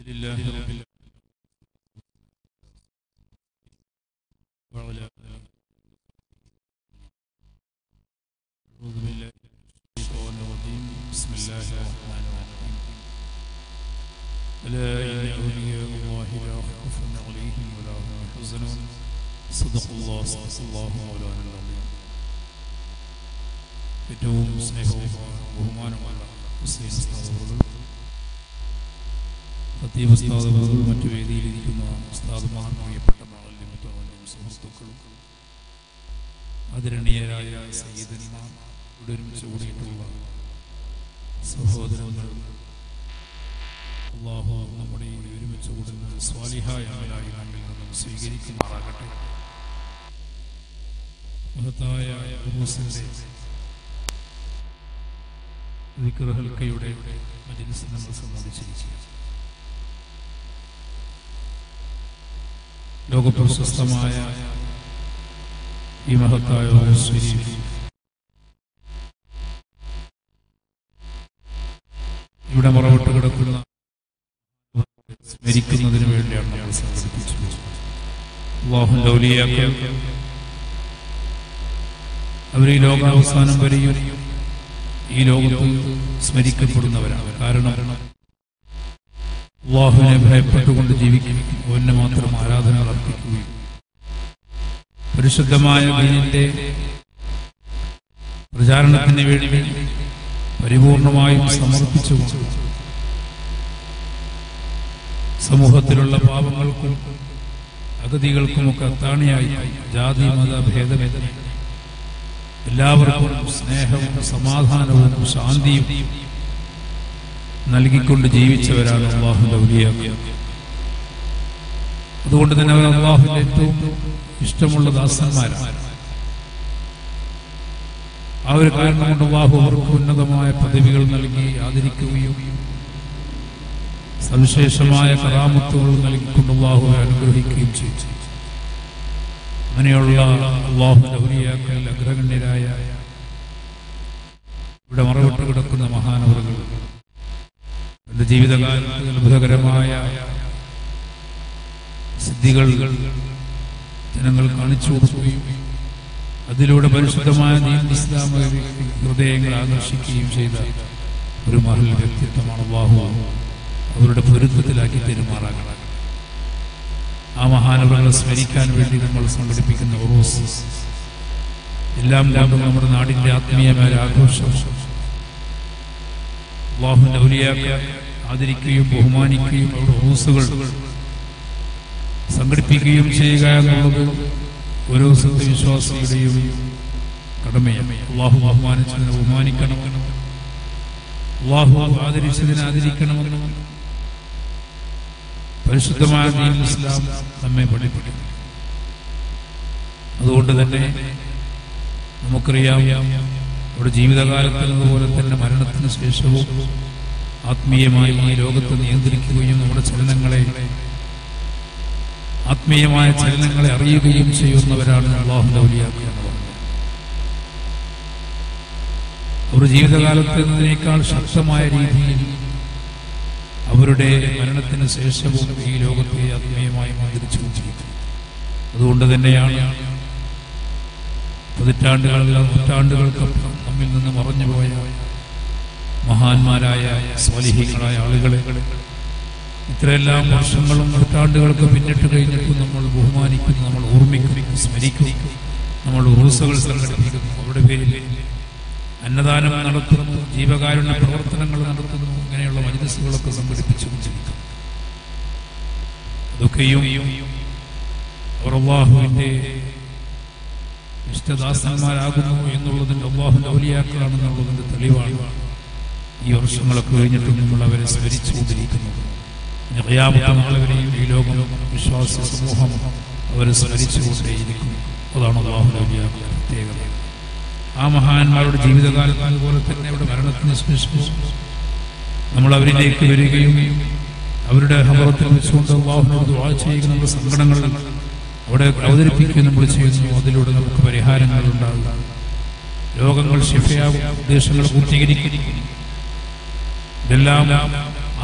لله رب العالمين وعلى آله أعوذ بالله من الشيطان الرجيم بسم الله الرحمن الرحيم ألا إن أولياء الله لا خوف عليهم ولا هم يحزنون صدق الله صدق الله مولانا العظيم ഏറ്റവും സ്നേഹവും ബഹുമാനമുള്ള ഹുസൈൻ ഉസ്താദ് അവറുകൾ ഖത്തീബ് ഉസ്താദ് അവറുകൾ മറ്റു വേദിയിലിരിക്കുന്ന ഉസ്താദുമാർ പ്രിയപ്പെട്ട മാളിലും സുഹൃത്തുക്കളും ആദരണീയരായ സയ്യിദന്മാർ ഇവിടെ ഒരുമിച്ച് കൂടിയിട്ടുള്ള സഹോദരങ്ങൾ അള്ളാഹു നമ്മുടെ ഈ ഒരുമിച്ച് കൂടുന്നത് സ്വാലിഹായ അമലായി നമ്മിൽ നിന്നും സ്വീകരിക്കുമാറാകട്ടെ മഹത്തായ ഉറൂസിന്റെ വിഗ്രഹൽക്കയുടെ മജിലിസ് നമ്മൾ സംബന്ധിച്ചിരിക്കുക ലോകപ്രശസ്തമായ ഈ മഹത്തായ ഉറൂസ് ശരീഫ് ഇവിടെ മറവിട്ട് കിടക്കുന്ന സ്മരിക്കുന്നതിന് വേണ്ടിയാണ് നമ്മൾ സംഘടിപ്പിച്ചത് അള്ളാഹുന്റെ ഔലിയാക്കൾ അവർ ഈ ലോകാവസാനം വരെയും ഈ ലോകത്ത് സ്മരിക്കപ്പെടുന്നവരാണ് കാരണം അള്ളാഹുവിനെ ഭയപ്പെട്ടുകൊണ്ട് ജീവിക്കുകയും അവന് മാത്രം ആരാധന അർപ്പിക്കുകയും പരിശുദ്ധമായ ദീനിന്റെ പ്രചാരണത്തിന് വേണ്ടി പരിപൂർണമായും സമർപ്പിച്ചുകൊണ്ട് സമൂഹത്തിലുള്ള പാപങ്ങൾക്കും അഗതികൾക്കുമൊക്കെ അത്താണിയായി ജാതി മത ഭേദമേന്യേ എല്ലാവർക്കും സ്നേഹവും സമാധാനവും ശാന്തിയും നൽകിക്കൊണ്ട് ജീവിച്ചവരാണ് അള്ളാഹുന്റെ ഔലിയാക്കൾ അതുകൊണ്ട് തന്നെ അവർ അള്ളാഹുവിന്റെ ഏറ്റവും ഇഷ്ടമുള്ള ദാസന്മാരാണ് ആ ഒരു കാരണം കൊണ്ട് അള്ളാഹു അവർക്ക് ഉന്നതമായ പദവികൾ നൽകി ആദരിക്കുകയും സവിശേഷമായ കറാമത്തുകൾ നൽകിക്കൊണ്ട് അള്ളാഹുവെ അനുഗ്രഹിക്കുകയും ചെയ്തു അങ്ങനെയുള്ള അള്ളാഹുവിന്റെ ഔലിയാക്കൾ അഗ്രഗണ്യരായ ഇവിടെ മറവിട്ട് കിടക്കുന്ന മഹാനവറുകൾ എന്റെ ജീവിതകാലത്ത് അത്ഭുതകരമായ സിദ്ധികൾ ജനങ്ങൾ കാണിച്ചു കൊടുക്കുകയും അതിലൂടെ പരിശുദ്ധമായ ദീൻ ഇസ്ലാം ഹൃദയങ്ങൾ ആകർഷിക്കുകയും ചെയ്ത ഒരു മഹൽ വ്യക്തിത്വമാണ് അള്ളാഹു അവരുടെ പൊരുത്തത്തിലാക്കി പെരുമാറാകണം ആ മഹാനവറുകളെ സ്മരിക്കാൻ വേണ്ടി നമ്മൾ സംഘടിപ്പിക്കുന്ന ഉറൂസ് എല്ലാം കൊണ്ടും നമ്മുടെ നാടിന്റെ ആത്മീയമായ ആഘോഷം അള്ളാഹുവിന്റെ ഔലിയാക്ക ആദരിക്കുകയും ബഹുമാനിക്കുകയും അവരുടെ ഉറൂസുകൾ സംഘടിപ്പിക്കുകയും ചെയ്യുക എന്നുള്ളത് ഓരോ സത്യവിശ്വാസിയുടെയും കടമയാണ് അള്ളാഹു ബഹുമാനിച്ചതിനെ ബഹുമാനിക്കണമെന്നും അള്ളാഹു ആദരിച്ചതിനെ ആദരിക്കണമെന്നും പരിശുദ്ധമായ ദീൻ ഇസ്ലാം നമ്മെ പഠിപ്പിക്കും അതുകൊണ്ട് തന്നെ നമുക്കറിയാം നമ്മുടെ ജീവിതകാലത്തിൽ എന്നതുപോലെ തന്നെ മരണത്തിന് ശേഷവും ആത്മീയമായി ഈ ലോകത്തെ നിയന്ത്രിക്കുകയും നമ്മുടെ ചലനങ്ങളെ ആത്മീയമായ ചലനങ്ങളെ അറിയുകയും ചെയ്യുന്നവരാണ് അള്ളാഹുന്റെ ഔലിയാക്കുക എന്ന് പറഞ്ഞത് അവർ ജീവിതകാലത്ത് എന്നതിനേക്കാൾ ശക്തമായ രീതിയിൽ അവരുടെ മരണത്തിന് ശേഷവും ഈ ലോകത്തെ ആത്മീയമായി മന്ത്രിച്ചുകൊണ്ടിരിക്കും അതുകൊണ്ട് തന്നെയാണ് പതിറ്റാണ്ടുകളിൽ നൂറ്റാണ്ടുകൾക്കപ്പുറം നമ്മിൽ നിന്ന് മറഞ്ഞുപോയ മഹാന്മാരായ സ്വാലിഹീങ്ങളായ ആളുകളെ ഇത്രയെല്ലാം വർഷങ്ങളും നൂറ്റാണ്ടുകൾക്ക് പിന്നിട്ട് കഴിഞ്ഞിട്ടും നമ്മൾ ബഹുമാനിക്കുന്നു നമ്മൾ ഓർമ്മിക്കുന്നു സ്മരിക്കുന്നു നമ്മൾ ഉറൂസുകൾ സംഘടിപ്പിക്കുന്നു അവരുടെ പേരിൽ അന്നദാനം നടത്തുന്നു ജീവകാരുണ്യ പ്രവർത്തനങ്ങൾ നടത്തുന്നു ഇങ്ങനെയുള്ള മജിലിസുകളൊക്കെ സംഘടിപ്പിച്ചു കൊണ്ടിരിക്കുന്നു അതൊക്കെയും അവർ അള്ളാഹുവിന്റെ ഇഷ്ടദാസന്മാരാകുന്നു എന്നുള്ളതിന്റെ അള്ളാഹുവിന്റെ ഔലിയാക്കളാണെന്നുള്ളതിന്റെ തെളിവാണ് ഈ വർഷങ്ങളൊക്കെ കഴിഞ്ഞിട്ടും നമ്മൾ അവരെ സ്മരിച്ചുകൊണ്ടിരിക്കുന്നത് നാളെവരെയും ഈ ലോകം വിശ്വാസ സമൂഹം അവരെ സ്മരിച്ചുകൊണ്ടേയിരിക്കുന്നു അതാണ് അള്ളാഹുവിന്റെ ഔലിയാക്കളുടെ പ്രത്യേകത ആ മഹാന്മാരുടെ ജീവിതകാലത്ത് അതുപോലെ തന്നെ അവിടെ മരണത്തിന് ശേഷവും നമ്മൾ അവരിലേക്ക് വരികയും അവരുടെ ഹബറത്തിൽ വെച്ചുകൊണ്ട് അള്ളാഹുനോട് ദുആ ചെയ്യുക നമ്മുടെ സങ്കടങ്ങൾ അവിടെ അവതരിപ്പിക്കുകയും നമ്മൾ ചെയ്യുന്നു അതിലൂടെ നമുക്ക് പരിഹാരങ്ങൾ ഉണ്ടാകും രോഗങ്ങൾ ശിഫയാകും ഉദ്ദേശങ്ങൾ പൂർത്തീകരിക്കും ഇതെല്ലാം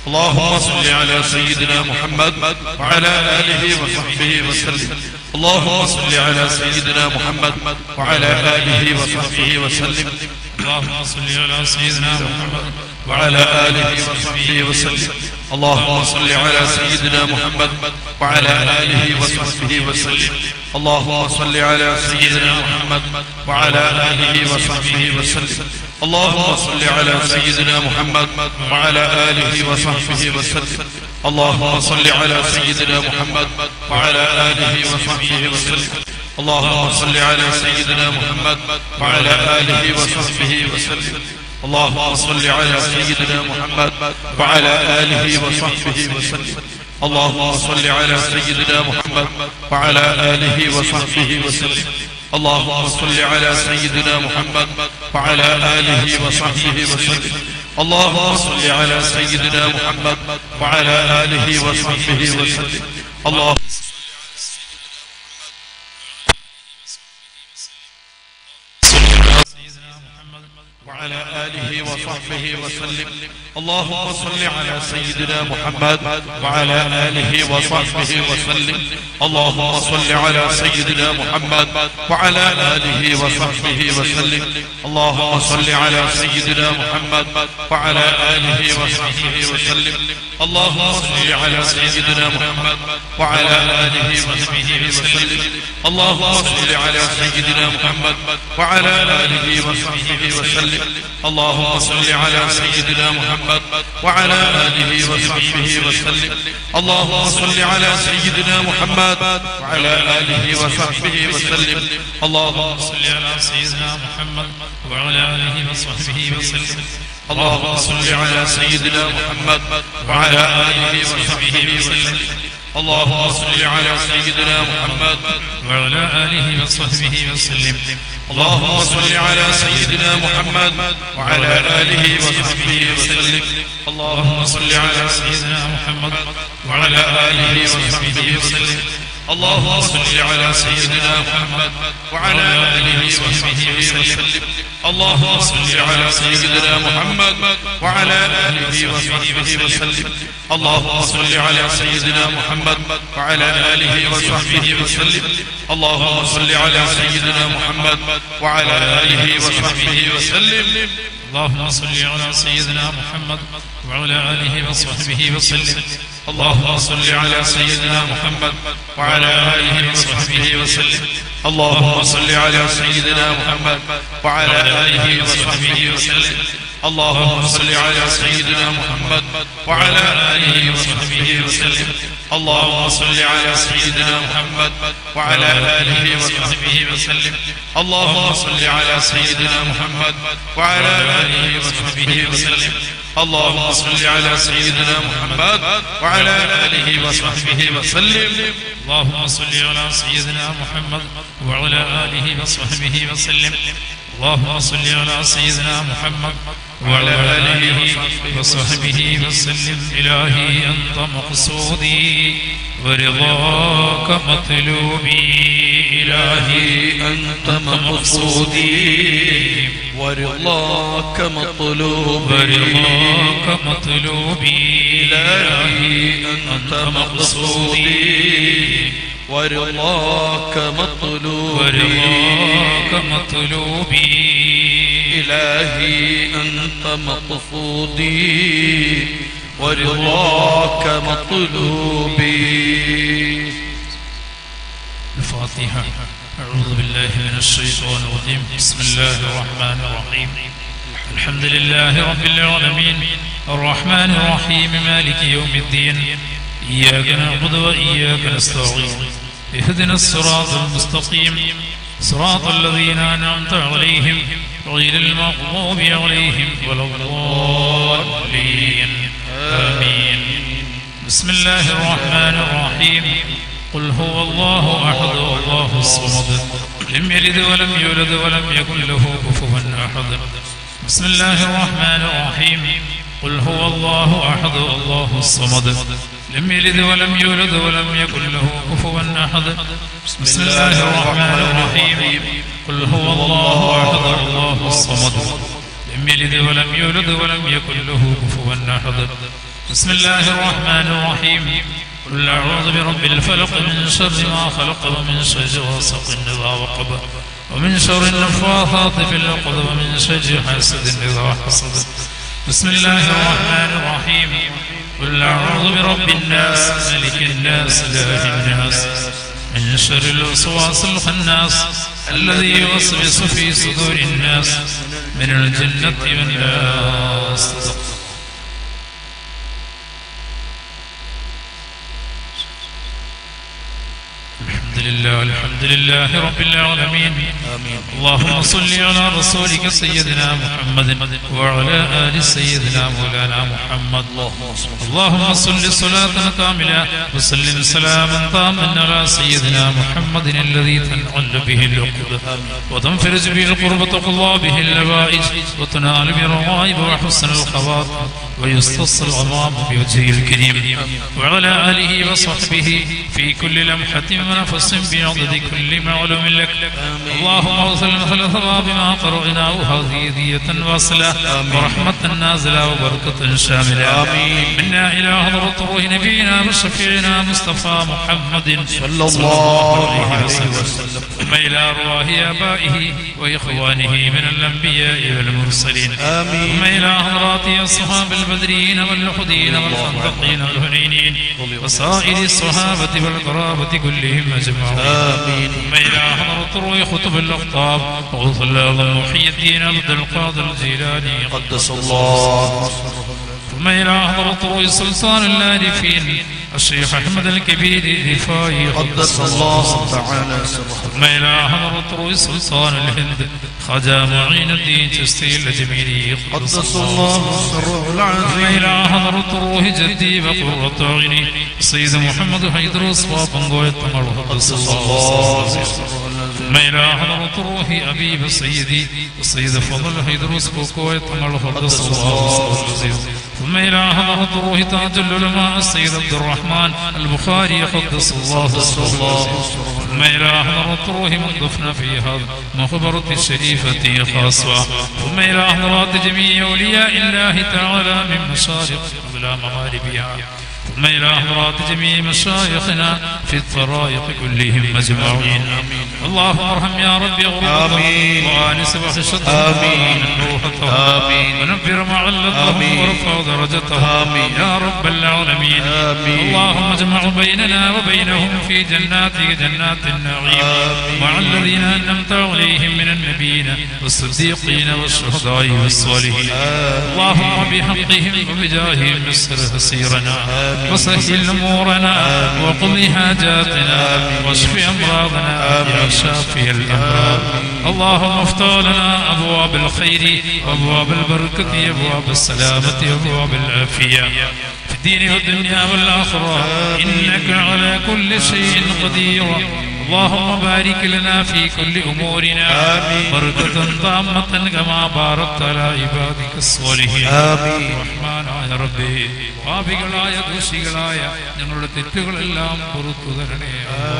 اللهم صل على سيدنا محمد وعلى آله وصحبه وسلم اللهم صل على سيدنا محمد وعلى آله وصحبه وسلم اللهم صل على سيدنا محمد وعلى آله وصحبه وسلم اللهم صل على سيدنا محمد وعلى آله وصحبه وسلم اللهم صل على سيدنا محمد وعلى آله وصحبه وسلم اللهم صل على سيدنا محمد وعلى آله وصحبه وسلم اللهم صل على سيدنا محمد وعلى آله وصحبه وسلم اللهم صل على سيدنا محمد وعلى آله وصحبه وسلم اللهم صل على سيدنا محمد وعلى آله وصحبه وسلم اللهم صل على سيدنا محمد وعلى آله وصحبه وسلم اللهم صل على سيدنا محمد وعلى آله وصحبه وسلم اللهم صل على سيدنا محمد وعلى آله وصحبه وسلم اللهم سيدنا محمد وعلى آله وصحبه وسلم اللهم صل على سيدنا محمد وعلى آله وصحبه وسلم اللهم صل على سيدنا محمد وعلى آله وصحبه وسلم اللهم صل على سيدنا محمد وعلى آله وصحبه وسلم اللهم صل على سيدنا محمد وعلى آله وصحبه وسلم اللهم صل على سيدنا محمد وعلى آله وصحبه وسلم اللهم صل على سيدنا محمد وعلى آله وصحبه وسلم اللهم صل على سيدنا محمد وعلى آله وصحبه وسلم اللهم صل على سيدنا محمد وعلى آله وصحبه وسلم اللهم صل على سيدنا محمد وعلى آله وصحبه وسلم اللهم صل على سيدنا محمد وعلى آله وصحبه وسلم اللهم صل على سيدنا محمد وعلى آله وصحبه وسلم اللهم صل على سيدنا محمد وعلى آله وصحبه وسلم اللهم صل على سيدنا محمد وعلى آله وصحبه وسلم اللهم صل على سيدنا محمد وعلى آله وصحبه وسلم اللهم صل على سيدنا محمد وعلى آله وصحبه وسلم اللهم صل على سيدنا محمد وعلى آله وصحبه وسلم اللهم صل على سيدنا محمد وعلى آله وصحبه وسلم اللهم صل على سيدنا محمد وعلى آله وصحبه وسلم اللهم صل على سيدنا محمد وعلى آله وصحبه وسلم اللهم صل على سيدنا محمد وعلى آله وصحبه وسلم اللهم صل على سيدنا محمد وعلى آله وصحبه وسلم اللهم صل على سيدنا محمد وعلى آله وصحبه وسلم اللهم صل على سيدنا محمد وعلى آله وصحبه وسلم اللهم صل على سيدنا محمد وعلى آله وصحبه وسلم اللهم صل على سيدنا محمد وعلى آله وصحبه وسلم إلهي أنت مقصودي ورضاك مطلوبي إلهي أنت مقصودي ورضاك مطلوبي ورضاك مطلوبي إلهي أنت مقصودي ورضاك مطلوبي ورضاك مطلوبي إلهي أنت مقصودي ورضاك مطلوبي الفاتحة أعوذ بالله من الشيطان الرجيم بسم الله الرحمن الرحيم الحمد لله رب العالمين الرحمن الرحيم مالك يوم الدين إياك نعبد وإياك نستعين اهدنا الصراط المستقيم صراط الذين أنعمت عليهم غير المغضوب عليهم ولا الضالين آمين بسم الله الرحمن الرحيم قل هو الله أحد الله الصمد لم يلد ولم يولد ولم يكن له كفوا أحد بسم الله الرحمن الرحيم قل هو الله أحد الله الصمد لم يلد ولم يولد ولم يكن له كفوا أحد بسم الله الرحمن الرحيم قل هو الله أحد الله الصمد لم يلد ولم يولد ولم يكن له كفوا أحد بسم الله الرحمن الرحيم قل أعوذ برب الفلق من شر ما خلق ومن شر غاسق إذا وقب ومن شر النفاثات في العقد ومن شر حاسد إذا حسد بسم الله الرحمن الرحيم قل أعوذ برب الناس ملك الناس إله الناس من شر الوسواس الخناس الذي يوسوس في صدور الناس من الجنة والناس الحمد لله الحمد لله رب العالمين اللهم صل على رسولك سيدنا محمد وعلى آل سيدنا مولانا محمد اللهم صل صلاة كاملة وسلم سلاما تاما على سيدنا محمد الذي تنعل به العقد وتنفرج به القرب تقضى به اللوائج وتنال به الرغائب وحسن الخواطر ويستص العظام بوجهه الكريم وعلى آله وصحبه في كل لمحة ونفس بعدد كل معلوم لك اللهم اغفر مثل ثواب ما قرأناه هذه هدية واصلة ورحمة نازلة وبركة شاملة منا إلى حضرة روح نبينا وشفيعنا مصطفى محمد صلى الله عليه وسلم ثم إلى أرواح آبائه وإخوانه من الأنبياء والمرسلين آمين. ثم إلى حضرات أصحاب البدرين والحدين والخندقين والهنينين وسائر الصحابة والقرابة كلهم أجمعين آمين. ثم إلى حضرة روح خطب الأخطاب وغوث الله محي الدين عبد القادر الجيلاني قدس الله ثم إلى حضرة روح سلطان العارفين الشيخ أحمد الكبير الرفاعي قدس الله تعالى سره ثم إلى حضرة روح سلطان الهند خجا معين الدين تستي الجميلي قدس الله سره ثم العظيم إلى حضرة روح جدي وقرة عيني السيد محمد حيدروس وابنغوية قدس الله ثم إلى حضرة روح أبي سيدي السيد فضل حيدروس كوكوية قدس الله ثم إلى حضرة روح تاج العلماء السيد عبد الرحمن البخاري قدس الله سره ثم إلى حضرة روح من دفن في هذا مخبرة الشريفة خاصة ثم إلى حضرات جميع أولياء الله تعالى من مشارق إلى مغاربها ثم إلى حضرات جميع مشايخنا في الطرائق كلهم أجمعين اللهم ارحم يا رب غربتهم آمين. وآنس وحشتهم آمين. روحتهم آمين. ونفر معلتهم آمين. وارفع درجتهم آمين. يا رب العالمين آمين. اللهم اجمع بيننا وبينهم في جنات جنات النعيم آمين. مع الذين أنعمت عليهم من النبيين والصديقين والشهداء والصالحين اللهم بحقهم وبجاههم يسر تسيرنا وسهل أمورنا وقضي حاجاتنا واشف أمراضنا يا شافي الأمراض اللهم افتح لنا أبواب الخير وأبواب البركة أبواب السلامة وأبواب العافية في الدين والدنيا والآخرة إنك على كل شيء قدير اللهم بارك لنا في كل أمورنا آمين. بركة تامة كما باركت على عبادك الصالحين آمين. റഹ്മാനായ റബ്ബേ പാപികളായ ദോഷികളായ ഞങ്ങളുടെ തെറ്റുകളെല്ലാം പുറത്തു തരണേ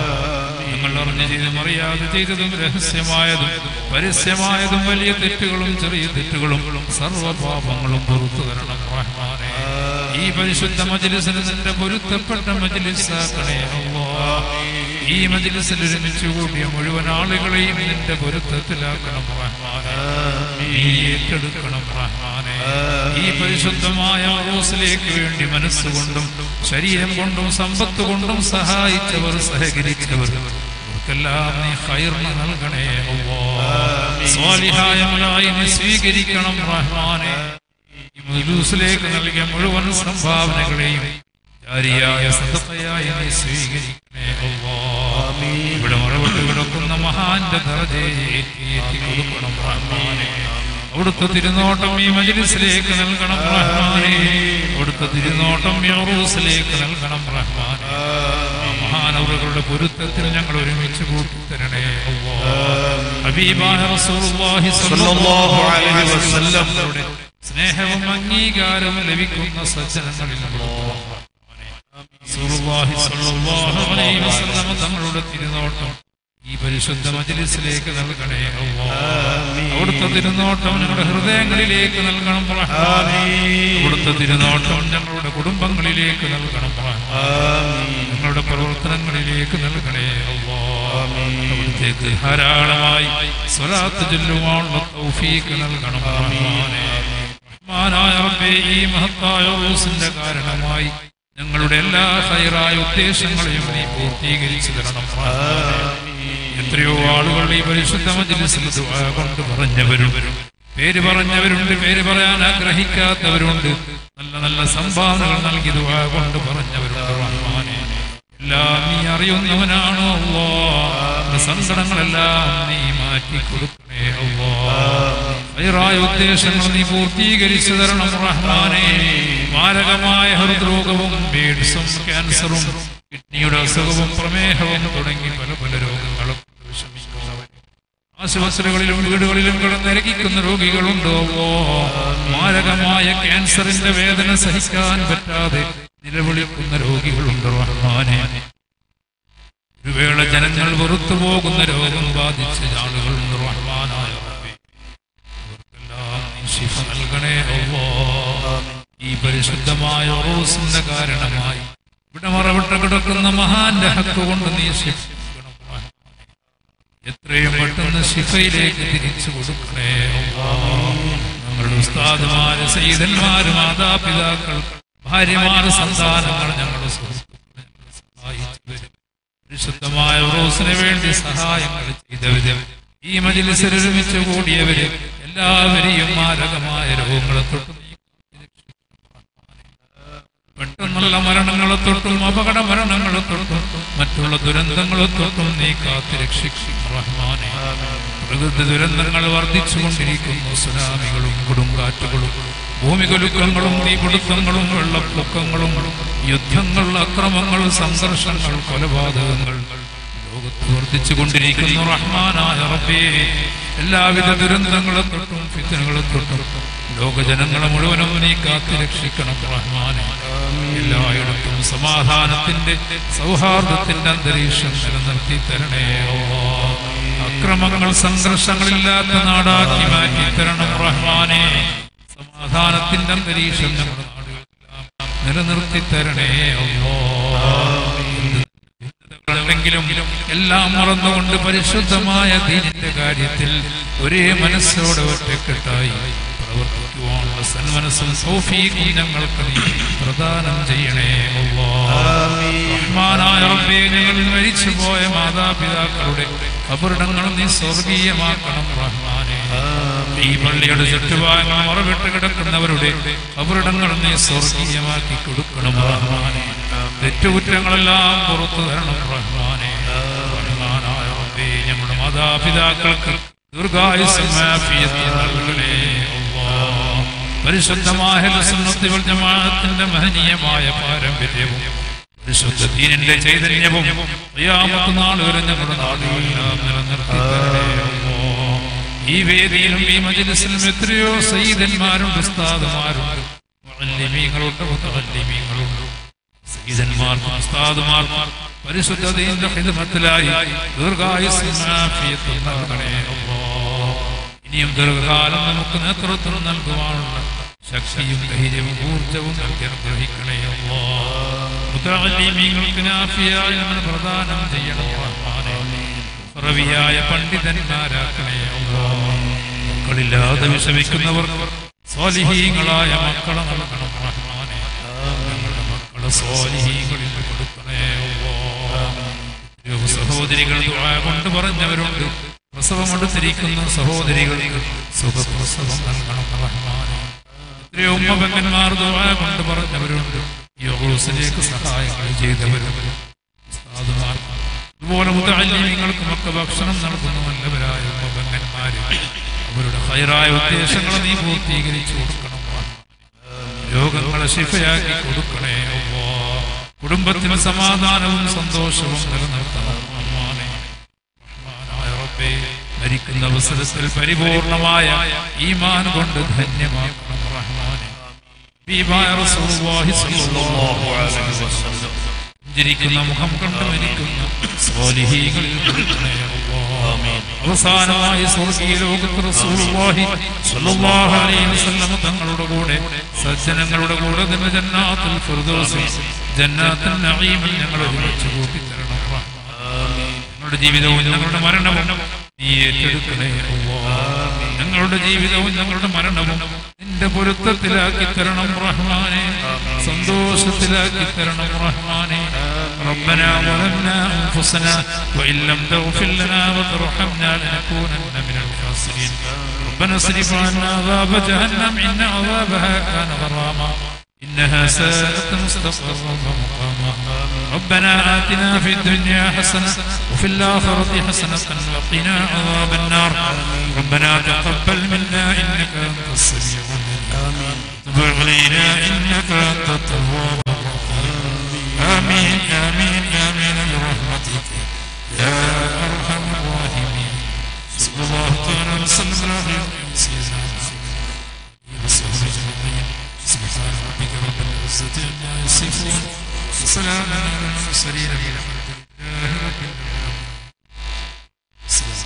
ഞങ്ങൾ അറിഞ്ഞു ചെയ്തും അറിയാതെ ചെയ്തതും രഹസ്യമായതും പരസ്യമായതും വലിയ തെറ്റുകളും ചെറിയ തെറ്റുകളും സർവപാപങ്ങളും പുറത്തു തരണം റഹ്മാനെ ഈ പരിശുദ്ധ മജ്ലിസിന് നിന്റെ പൊരുത്തപ്പെട്ട മജ്ലിസാക്കണേ അല്ലാ ഈ മജ്ലിസിൽ ഒരുമിച്ച് കൂടിയ മുഴുവൻ ആളുകളെയും നിന്റെ പൊരുത്തത്തിലാക്കണം റഹ്മാനെ നീ ഏറ്റെടുക്കണം റഹ്മാനെ ഈ പരിശുദ്ധമായ റോസിലേക്ക് വേണ്ടി മനസ്സുകൊണ്ടും ശരീരം കൊണ്ടും സമ്പത്ത് കൊണ്ടും സഹായിച്ചവർ സഹകരിച്ചവർ അവർക്കെല്ലാം നീ ഹൈറിന് നൽകണേ അല്ലാഹ്. സ്വാലിഹായ മലായി നീ സ്വീകരിക്കണം റഹ്മാനെ ഈ മജ്ലിസിലേക്ക് നൽകിയ മുഴുവൻ സംഭാവനകളെയും ജാരിയായ സദഖയായി നീ സ്വീകരിക്കണേ അല്ലാഹ്. ഇവിടെ മറവിട്ട് കിടക്കുന്ന മഹാന്റെ ദർജയെ ഏറ്റി ഏറ്റി കൊടുക്കണം റഹ്മാനെ അവിടുത്തെ തിരുനോട്ടം ഈ മജ്ലിസിലേക്ക് നൽകണം റഹ്മാനെ അവിടുത്തെ തിരുനോട്ടം ഈ ഉറൂസിലേക്ക് നൽകണം റഹ്മാനെ ആ മഹാനവറുകളുടെ പൊരുത്തത്തിൽ ഞങ്ങൾ ഒരുമിച്ച് കൂട്ടിത്തരണേ അല്ലാഹ്. ഹബീബായ റസൂലുള്ളാഹി സ്വല്ലല്ലാഹു അലൈഹി വസല്ലം. അവരുടെ സ്നേഹവും അംഗീകാരവും ലഭിക്കുന്ന സജ്ജനങ്ങളിൽ റസൂലുള്ളാഹി സ്വല്ലല്ലാഹു അലൈഹി വസല്ലം തങ്ങളുടെ തിരുനോട്ടം ഈ പരിശുദ്ധ മജ്ലിസിലേക്ക് നൽകണേ അല്ലാ. അവിടുത്തെ തിരുനോട്ടം ഞങ്ങളുടെ ഹൃദയങ്ങളിലേക്ക് നൽകണം റഹ്മാനേ. അവിടുത്തെ തിരുനോട്ടം ഞങ്ങളുടെ കുടുംബങ്ങളിലേക്ക് നൽകണം റഹ്മാനേ. ഞങ്ങളുടെ പ്രവർത്തനങ്ങളിലേക്ക് നൽകണേ അല്ലാ. അവിടുത്തേക്ക് ധാരാളമായി സ്വലാത്ത് ചൊല്ലുവാനുള്ള തൗഫീക്ക് നൽകണം റഹ്മാനേ. റഹ്മാനായ റബ്ബേ ഈ മഹത്തായ ഉറൂസിന്റെ കാരണമായി ഞങ്ങളുടെ എല്ലാ ഹൈറായ ഉദ്ദേശങ്ങളെയും നീ പൂർത്തീകരിച്ചു തരണം റഹ്മാനേ. എത്രയോ ആളുകൾ ഈ പരിശുദ്ധ മജ്ലിസിൽ ദുആ കൊണ്ട് പറഞ്ഞവരും പേര് പറഞ്ഞവരുണ്ട് പേര് പറയാൻ ആഗ്രഹിക്കാത്തവരുണ്ട് നല്ല നല്ല സംഭാവനകൾ നൽകി ദുആ കൊണ്ട് പറഞ്ഞവരുണ്ട് റഹ്മാനേ എല്ലാം നീ അറിയുന്നവനാണോ അല്ലാ നമ്മുടെ സങ്കടങ്ങളെല്ലാം നീ മാറ്റി കൊടുക്കണേ അല്ലാ ഹൈറായ ഉദ്ദേശങ്ങൾ നീ പൂർത്തീകരിച്ചു തരണം റഹ്മാനെ മാരകമായ ഹൃദ്രോഗവും ബീഡ്സും ക്യാൻസറും കിഡ്നിയുടെ അസുഖവും പ്രമേഹവും തുടങ്ങി പല പല രോഗങ്ങളും കൊണ്ട് വിഷമിക്കുന്നവർ ആശുപത്രികളിലും വീടുകളിലും കിടന്നിരകിക്കുന്ന രോഗികളുണ്ടോ മാരകമായ ക്യാൻസറിന്റെ വേദന സഹിക്കാൻ പറ്റാതെ നിലവിളിക്കുന്ന രോഗികളുണ്ട് റഹ്മാനെ ഒരു വേള ജനങ്ങൾ വെറുത്തു പോകുന്ന രോഗം ബാധിച്ച ആളുകളുണ്ട് റഹ്മാനായ റബ്ബേ. അവർക്കെല്ലാം നീ ശിഫ നൽകണേ അല്ലാ. ഈ പരിശുദ്ധമായ റോസിന്റെ കാരണമായി ഇവിടെ മറവിട്ട് കിടക്കുന്ന മഹാന്റെ ഹക്ക് കൊണ്ട് നീ ശിഫ നൽകണം റഹ്മാനേ. എത്രയും പെട്ടെന്ന് ശിഫയിലേക്ക് തിരിച്ചു കൊടുക്കണേ അല്ലാ. ഞങ്ങളുടെ ഉസ്താദുമാര് സയ്യിദന്മാര് മാതാപിതാക്കൾ ഭാര്യമാര് സന്താനങ്ങൾ ഞങ്ങളുടെ സുഹൃത്തുക്കളെ ഞങ്ങളെ സഹായിച്ചവര് പരിശുദ്ധമായ റോസിന് വേണ്ടി സഹായങ്ങൾ ചെയ്തവര് ഈ മജിലിസിൽ ഒരുമിച്ച് കൂടിയവര് എല്ലാവരെയും മാരകമായ രോഗങ്ങളെ തൊട്ട് നീ പെട്ടെന്നുള്ള മരണങ്ങളെ തൊട്ടും അപകട മരണങ്ങളെ തൊട്ടും മറ്റുള്ള ദുരന്തങ്ങളെ തൊട്ടും നീ കാത്തു രക്ഷിക്കും റഹ്മാനെ പ്രകൃതി ദുരന്തങ്ങൾ വർദ്ധിച്ചുകൊണ്ടിരിക്കുന്നു സുനാമികളും കൊടുങ്കാറ്റുകളും ഭൂമികുലുക്കങ്ങളും തീപിടുത്തങ്ങളും വെള്ളപ്പൊക്കങ്ങളും യുദ്ധങ്ങൾ അക്രമങ്ങൾ സംഘർഷങ്ങൾ കൊലപാതകങ്ങൾ ലോകത്ത് വർദ്ധിച്ചുകൊണ്ടിരിക്കുന്നു റഹ്മാനായ റബ്ബേ എല്ലാവിധ ദുരന്തങ്ങളെ തൊട്ടും ഫിത്തനുകളെ തൊട്ടും ലോകജനങ്ങളെ മുഴുവനും നീ കാത്തു രക്ഷിക്കണം റഹ്മാനെ എല്ലായിടത്തും സമാധാനത്തിന്റെ സൗഹാർദ്ദത്തിന്റെ അന്തരീക്ഷം നിലനിർത്തി തരണേ അല്ലാ. അക്രമങ്ങൾ സംഘർഷങ്ങളില്ലാത്ത നാടാക്കി മാറ്റി തരണം റഹ്മാനെ സമാധാനത്തിന്റെ അന്തരീക്ഷം നമ്മുടെ നാടുകളെല്ലാം നിലനിർത്തി തരണേ ഉണ്ടെങ്കിലും എല്ലാം മറന്നുകൊണ്ട് പരിശുദ്ധമായ ദീനിന്റെ കാര്യത്തിൽ ഒരേ മനസ്സോടെ ഒറ്റക്കെട്ടായി പ്രവർത്തിക്കുവാനുള്ള സന്മനസ്സും സൗഫീഖും ഞങ്ങൾക്ക് നീ പ്രദാനം ചെയ്യണേ റഹ്മാനായ റബ്ബേ ഞങ്ങൾ മരിച്ചുപോയ മാതാപിതാക്കളുടെ കബറിടങ്ങളും നീ സ്വർഗീയമാക്കണം റഹ്മാനെ ഈ പള്ളിയുടെ ചുറ്റുഭാഗങ്ങൾ മറവിട്ട് കിടക്കുന്നവരുടെ കബറിടങ്ങൾ നീ സ്വർഗീയമാക്കി കൊടുക്കണം റഹ്മാനെ തെറ്റുകുറ്റങ്ങളെല്ലാം പുറത്തു തരണം റഹ്മാനെ റഹ്മാനായ റബ്ബേ ഞങ്ങളുടെ മാതാപിതാക്കൾക്ക് ദീർഘായുസ്സും ആഫിയത്തും നൽകണേ അല്ലാഹ്. പരിശുദ്ധമായ സുന്നത്തി വൽ ജമാഅത്തിന്റെ മഹനീയമായ പാരമ്പര്യവും പരിശുദ്ധ ദീനിന്റെ ചൈതന്യവും ഖിയാമത്ത് നാൾ വരെ ഞങ്ങളുടെ നാടുകളിലെല്ലാം നിലനിർത്തി തരണേ അല്ലാഹ്. ഈ വേദിയിലും ഈ മജ്ലിസിലും എത്രയോ സയ്യിദന്മാരുണ്ട് ഉസ്താദുമാരുണ്ട് മുഅല്ലിമീങ്ങളുണ്ട് മുതഅല്ലിമീങ്ങളുണ്ട് സയ്യിദന്മാർക്കും ഉസ്താദുമാർക്കും പരിശുദ്ധ ദീനിന്റെ ഖിദ്മത്തിലായി ദീർഘായുസ്സും ആഫിയത്തും നൽകണേ അല്ലാഹ്. ഇനിയും ദീർഘകാലം നമുക്ക് നേതൃത്വം നൽകുവാനുള്ള ശക്തിയും ധൈര്യവും ഊർജവും നൽകി അനുഗ്രഹിക്കണേ മുതഅല്ലിമീങ്ങൾക്ക് നാഫിയായി നമ്മൾ പ്രദാനം ചെയ്യണം റഹ്മാനേ റവിയായ പണ്ഡിതന്മാരാക്കണേ അല്ലാഹ്. മക്കളില്ലാതെ വിഷമിക്കുന്നവർ സ്വാലിഹീങ്ങളായ മക്കളെ നൽകണം റഹ്മാനെ ഞങ്ങളുടെ മക്കളെ സ്വാലിഹീങ്ങളിൽ കൊടുക്കണേ അല്ലാഹ്. എത്രയോ സഹോദരികൾ ദുആ കൊണ്ട് പറഞ്ഞവരുണ്ട് പ്രസവമെടുത്തിരിക്കുന്ന സഹോദരികൾക്ക് സുഖപ്രസവം നൽകണം റഹ്മാനെ എത്രയോ ഉമ്മപെങ്ങന്മാർ ദുആ കൊണ്ട് പറഞ്ഞവരുണ്ട് യോസിലേക്ക് സഹായങ്ങൾ ചെയ്തവരുണ്ട് ഉസ്താദുമാർ അതുപോലെ മുതഅല്ലിമീങ്ങൾക്കുമൊക്കെ ഭക്ഷണം നൽകുന്ന നല്ലവരായ ഉമ്മപെങ്ങന്മാര് അവരുടെ ഹൈറായ ഉദ്ദേശങ്ങൾ നീ പൂർത്തീകരിച്ചു കൊടുക്കണം രോഗങ്ങളെ ശിഫയാക്കി കൊടുക്കണേ അല്ലാ. കുടുംബത്തിന് സമാധാനവും സന്തോഷവും നിലനിർത്തണം റഹ്മാനേ. റഹ്മാനായ റബ്ബേ, മരിക്കുന്ന അവസരത്തിൽ പരിപൂർണമായ ഈമാൻ കൊണ്ട് ധന്യമാക്കണം റഹ്മാനെ ഹബീബായ റസൂലുള്ളാഹി സ്വല്ലല്ലാഹു അലൈഹി വസല്ലം പുഞ്ചിരിക്കുന്ന മുഖം കണ്ടു മരിക്കുന്ന സ്വാലിഹീകളിൽ പെടുത്തണേ അല്ലാഹ്. അവസാനമായി സ്വർഗീയ ലോകത്ത് റസൂലുള്ളാഹി സ്വല്ലല്ലാഹു അലൈഹി വസല്ലം തങ്ങളുടെ കൂടെ സജ്ജനങ്ങളുടെ കൂടെ തന്നെ ജന്നാത്തുൽ ഫിർദൗസിൽ ജന്നാത്തുൽ നഈമിൽ ഞങ്ങൾ ഒരുമിച്ച് കൂട്ടിത്തരണം റഹ്മാൻ. ഞങ്ങളുടെ ജീവിതവും ഞങ്ങളുടെ മരണവും നീ ഏറ്റെടുക്കണേ അല്ലാഹ്. ഞങ്ങളുടെ ജീവിതവും ഞങ്ങളുടെ മരണവും നിന്റെ പൊരുത്തത്തിലാക്കി തരണം റഹ്മാനെ സന്തോഷത്തിലാക്കി തരണം റഹ്മാനെ ربنا ظلمنا أنفسنا وإن لم تغفر لنا وترحمنا لنكونن من الخاسرين ربنا اصرف عنا عذاب جهنم إن عذابها كان غراما إنها ساءت مستقرا ومقاما ربنا آتنا في الدنيا حسنة وفي الآخرة حسنة وقنا عذاب النار ربنا تقبل منا إنك أنت السميع العليم تب علينا إنك أنت التواب الرحيم آمين آمين آمين برحمتك يا أرحم الراحمين صلى الله تعالى وسلم على سيدنا محمد وصحبه أجمعين سبحان ربك رب العزة عما يصفون وسلام على المرسلين والحمد لله رب العالمين السلام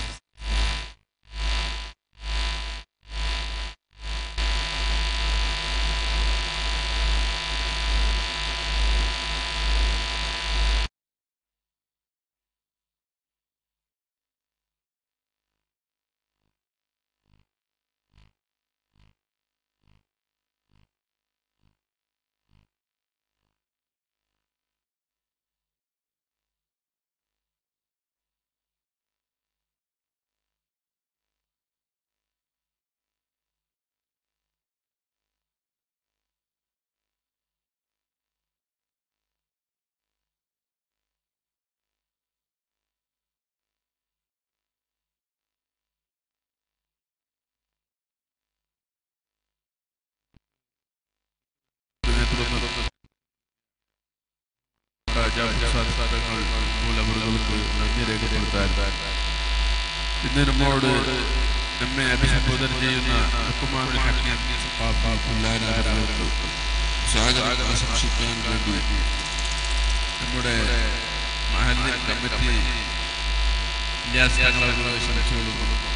രാജാപ്രസാദങ്ങൾ മൂലമുറകൾക്ക് നന്ദി രേഖപ്പെടുത്താൻ ഇന്ന് നമ്മോട് നമ്മെ അഭിസംബോധന ചെയ്യുന്ന ബഹുമാനുൽ ഹക്കീം സഖാഫി പുല്ലാനാർക്ക് സ്വാഗതം ആശംസിക്കാൻ വേണ്ടി നമ്മുടെ മഹല്ല് കമ്മിറ്റി ഇല്ലാസ് തങ്ങളെ ക്ഷണിച്ചുകൊള്ളുന്നു